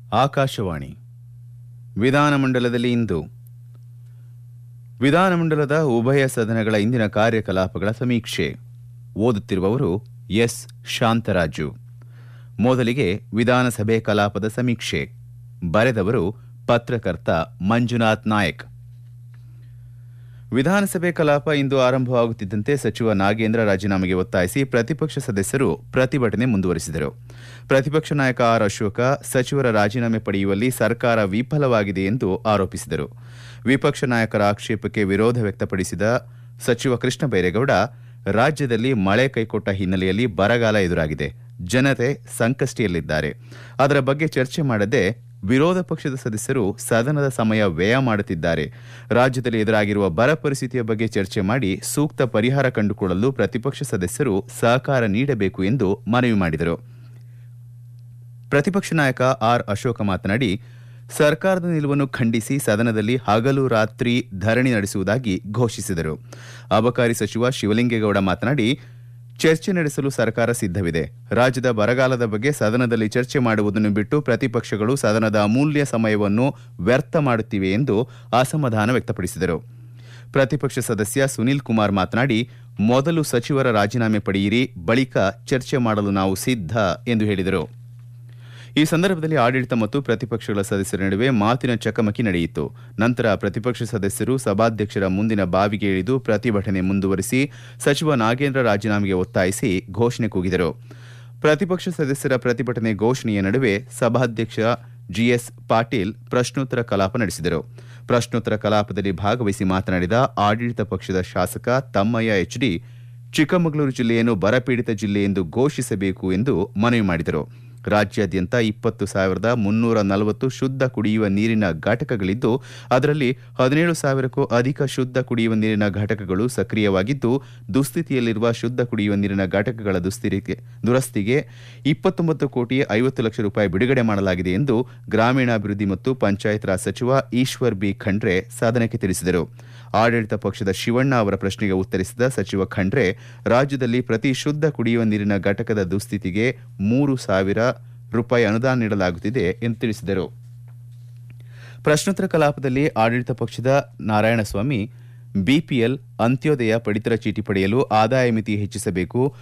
ಆಕಾಶವಾಣಿ ವಿಧಾನಮಂಡಲದಲ್ಲಿ ಇಂದು ವಿಧಾನಮಂಡಲದ ಉಭಯ ಸದನಗಳ ಇಂದಿನ ಕಾರ್ಯಕಲಾಪಗಳ ಸಮೀಕ್ಷೆ ಓದುತ್ತಿರುವವರು ಎಸ್ ಶಾಂತರಾಜು ಮೊದಲಿಗೆ ವಿಧಾನಸಭೆ ಕಲಾಪದ ಸಮೀಕ್ಷೆ ಬರೆದವರು ಪತ್ರಕರ್ತ ಮಂಜುನಾಥ್ ನಾಯಕ್ ವಿಧಾನಸಭೆ ಕಲಾಪ ಇಂದು ಆರಂಭವಾಗುತ್ತಿದ್ದಂತೆ ಸಚಿವ ನಾಗೇಂದ್ರ ರಾಜೀನಾಮೆಗೆ ಒತ್ತಾಯಿಸಿ ಪ್ರತಿಪಕ್ಷ ಸದಸ್ಯರು ಪ್ರತಿಭಟನೆ ಮುಂದುವರೆಸಿದರು ಪ್ರತಿಪಕ್ಷ ನಾಯಕ ಆರ್ ಅಶೋಕ ಸಚಿವರ ರಾಜೀನಾಮೆ ಪಡೆಯುವಲ್ಲಿ ಸರ್ಕಾರ ವಿಫಲವಾಗಿದೆ ಎಂದು ಆರೋಪಿಸಿದರು ವಿಪಕ್ಷ ನಾಯಕರ ಆಕ್ಷೇಪಕ್ಕೆ ವಿರೋಧ ವ್ಯಕ್ತಪಡಿಸಿದ ಸಚಿವ ಕೃಷ್ಣ ಬೈರೇಗೌಡ ರಾಜ್ಯದಲ್ಲಿ ಮಳೆ ಕೈಕೊಟ್ಟ ಹಿನ್ನೆಲೆಯಲ್ಲಿ ಬರಗಾಲ ಎದುರಾಗಿದೆ ಜನತೆ ಸಂಕಷ್ಟಿಯಲ್ಲಿದ್ದಾರೆ ಅದರ ಬಗ್ಗೆ ಚರ್ಚೆ ಮಾಡದೆ ವಿರೋಧ ಪಕ್ಷದ ಸದಸ್ಯರು ಸದನದ ಸಮಯ ವ್ಯಯ ಮಾಡುತ್ತಿದ್ದಾರೆ ರಾಜ್ಯದಲ್ಲಿ ಎದುರಾಗಿರುವ ಬರ ಪರಿಸ್ಥಿತಿಯ ಬಗ್ಗೆ ಚರ್ಚೆ ಮಾಡಿ ಸೂಕ್ತ ಪರಿಹಾರ ಕಂಡುಕೊಳ್ಳಲು ಪ್ರತಿಪಕ್ಷ ಸದಸ್ಯರು ಸಹಕಾರ ನೀಡಬೇಕು ಎಂದು ಮನವಿ ಮಾಡಿದರು ಪ್ರತಿಪಕ್ಷ ನಾಯಕ ಆರ್ ಅಶೋಕ ಮಾತನಾಡಿ ಸರ್ಕಾರದ ನಿಲುವನ್ನು ಖಂಡಿಸಿ ಸದನದಲ್ಲಿ ಹಗಲು ರಾತ್ರಿ ಧರಣಿ ನಡೆಸುವುದಾಗಿ ಘೋಷಿಸಿದರು ಅಬಕಾರಿ ಸಚಿವ ಶಿವಲಿಂಗೇಗೌಡ ಮಾತನಾಡಿ ಚರ್ಚೆ ನಡೆಸಲು ಸರ್ಕಾರ ಸಿದ್ದವಿದೆ ರಾಜ್ಯದ ಬರಗಾಲದ ಬಗ್ಗೆ ಸದನದಲ್ಲಿ ಚರ್ಚೆ ಮಾಡುವುದನ್ನು ಬಿಟ್ಟು ಪ್ರತಿಪಕ್ಷಗಳು ಸದನದ ಅಮೂಲ್ಯ ಸಮಯವನ್ನು ವ್ಯರ್ಥ ಮಾಡುತ್ತಿವೆ ಎಂದು ಅಸಮಾಧಾನ ವ್ಯಕ್ತಪಡಿಸಿದರು ಪ್ರತಿಪಕ್ಷ ಸದಸ್ಯ ಸುನೀಲ್ ಕುಮಾರ್ ಮಾತನಾಡಿ ಮೊದಲು ಸಚಿವರ ರಾಜೀನಾಮೆ ಪಡೆಯಿರಿ ಬಳಿಕ ಚರ್ಚೆ ಮಾಡಲು ನಾವು ಸಿದ್ಧ ಎಂದು ಹೇಳಿದರು ಈ ಸಂದರ್ಭದಲ್ಲಿ ಆಡಳಿತ ಮತ್ತು ಪ್ರತಿಪಕ್ಷಗಳ ಸದಸ್ಯರ ನಡುವೆ ಮಾತಿನ ಚಕಮಕಿ ನಡೆಯಿತು ನಂತರ ಪ್ರತಿಪಕ್ಷ ಸದಸ್ಯರು ಸಭಾಧ್ಯಕ್ಷರ ಮುಂದಿನ ಬಾವಿಗೆ ಇಳಿದು ಪ್ರತಿಭಟನೆ ಮುಂದುವರೆಸಿ ಸಚಿವ ನಾಗೇಂದ್ರ ರಾಜೀನಾಮೆಗೆ ಒತ್ತಾಯಿಸಿ ಘೋಷಣೆ ಕೂಗಿದರು ಪ್ರತಿಪಕ್ಷ ಸದಸ್ಯರ ಪ್ರತಿಭಟನೆ ಘೋಷಣೆಯ ನಡುವೆ ಸಭಾಧ್ಯಕ್ಷ ಜಿಎಸ್ ಪಾಟೀಲ್ ಪ್ರಶ್ನೋತ್ತರ ಕಲಾಪ ನಡೆಸಿದರು ಪ್ರಶ್ನೋತ್ತರ ಕಲಾಪದಲ್ಲಿ ಭಾಗವಹಿಸಿ ಮಾತನಾಡಿದ ಆಡಳಿತ ಪಕ್ಷದ ಶಾಸಕ ತಮ್ಮಯ್ಯ ಎಚ್ಡಿ ಚಿಕ್ಕಮಗಳೂರು ಜಿಲ್ಲೆಯನ್ನು ಬರಪೀಡಿತ ಜಿಲ್ಲೆ ಎಂದು ಘೋಷಿಸಬೇಕು ಎಂದು ಮನವಿ ಮಾಡಿದರು ರಾಜ್ಯಾದ್ಯಂತ ಇಪ್ಪತ್ತು ಸಾವಿರದ ಮುನ್ನೂರ ನಲವತ್ತು ಶುದ್ಧ ಕುಡಿಯುವ ನೀರಿನ ಘಟಕಗಳಿದ್ದು ಅದರಲ್ಲಿ ಹದಿನೇಳು ಸಾವಿರಕ್ಕೂ ಅಧಿಕ ಶುದ್ಧ ಕುಡಿಯುವ ನೀರಿನ ಘಟಕಗಳು ಸಕ್ರಿಯವಾಗಿದ್ದು ದುಸ್ಥಿತಿಯಲ್ಲಿರುವ ಶುದ್ಧ ಕುಡಿಯುವ ನೀರಿನ ಘಟಕಗಳ ದುರಸ್ತಿಗೆ ಇಪ್ಪತ್ತೊಂಬತ್ತು ಕೋಟಿ ಐವತ್ತು ಲಕ್ಷ ರೂಪಾಯಿ ಬಿಡುಗಡೆ ಮಾಡಲಾಗಿದೆ ಎಂದು ಗ್ರಾಮೀಣಾಭಿವೃದ್ಧಿ ಮತ್ತು ಪಂಚಾಯತ್ ರಾಜ್ ಸಚಿವ ಈಶ್ವರ್ ಬಿ ಖಂಡ್ರೆ ಸದನಕ್ಕೆ ತಿಳಿಸಿದರು ಆಡಳಿತ ಪಕ್ಷದ ಶಿವಣ್ಣ ಅವರ ಪ್ರಶ್ನೆಗೆ ಉತ್ತರಿಸಿದ ಸಚಿವ ಖಂಡ್ರೆ ರಾಜ್ಯದಲ್ಲಿ ಪ್ರತಿ ಶುದ್ಧ ಕುಡಿಯುವ ನೀರಿನ ಘಟಕದ ದುಸ್ಥಿತಿಗೆ ಮೂರು ಸಾವಿರ ರೂಪಾಯಿ ಅನುದಾನ ನೀಡಲಾಗುತ್ತಿದೆ ಎಂದು ತಿಳಿಸಿದರು ಪ್ರಶ್ನೋತ್ತರ ಕಲಾಪದಲ್ಲಿ ಆಡಳಿತ ಪಕ್ಷದ ನಾರಾಯಣಸ್ವಾಮಿ ಬಿಪಿಎಲ್ ಅಂತ್ಯೋದಯ ಪಡಿತರ ಚೀಟಿ ಪಡೆಯಲು ಆದಾಯ ಮಿತಿ ಹೆಚ್ಚಿಸಬೇಕು